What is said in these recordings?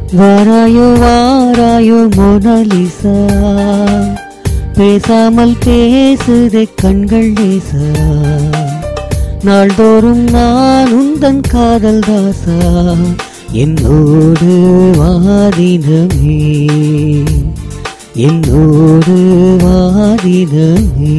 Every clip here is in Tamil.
வாராயோ வாராயோ மோனலிசா பேசாமல் பேசுதே கண்கள் லேசா நாள்தோறும் நான் உந்தன் காதல் தாசா என்னோடு வாதினமே என்னோடு வாதினமே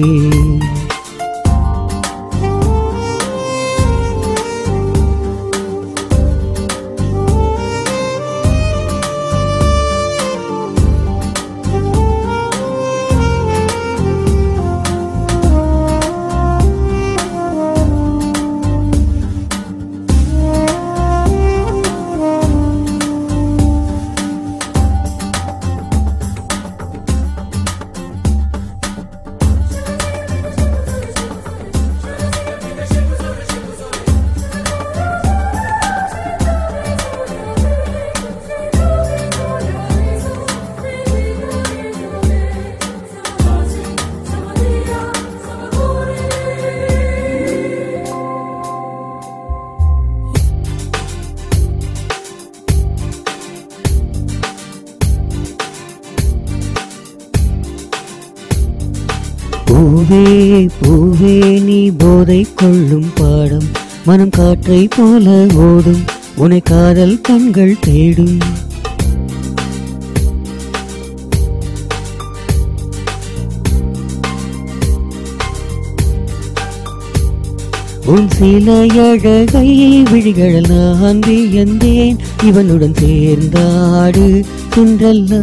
பூவே பூவே நீ போதை கொள்ளும் பாடம் மனம் காற்றை போல ஓடும் உனை காதல் கண்கள் தேடும் உன் சில அழகை விழிகள் நான் வியந்தேன் இவனுடன் சேர்ந்தாடு சுன்றல்லா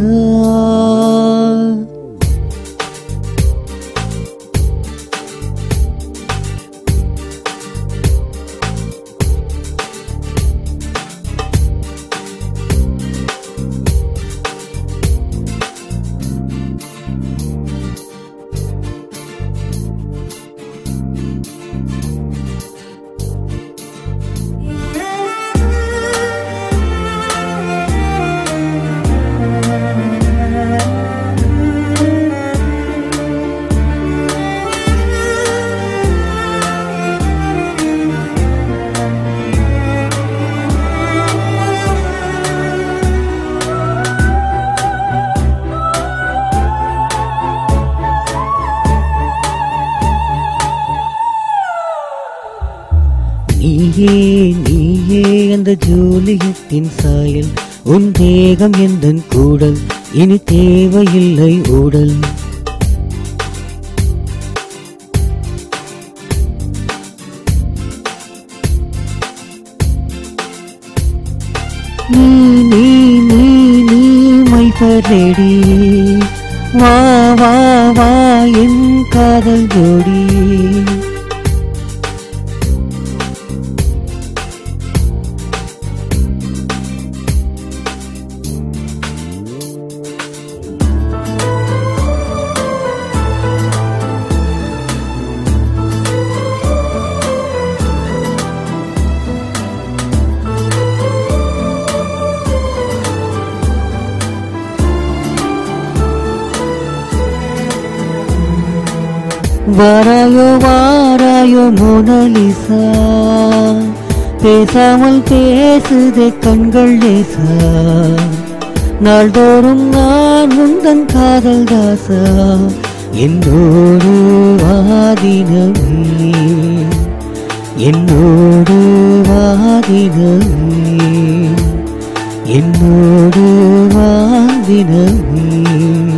நீயே நீயே அந்த ஜூலியத்தின் சாயல் உன் தேகம் எந்தன் கூடல் இனி தேவையில்லை ஊடல் நீ நீ நீ நீ மை பரடி வா வா வா என் காதல் ஜோடி வாராயோ வாராயோ மோனலிசா பேசாமல் பேசுதே கண்கள் லேசா நாள்தோறும் நான் உந்தன் காதல் தாசா என்னோடு வாதினமே என்னோடு வாதினமே என்னோடு வாதினமே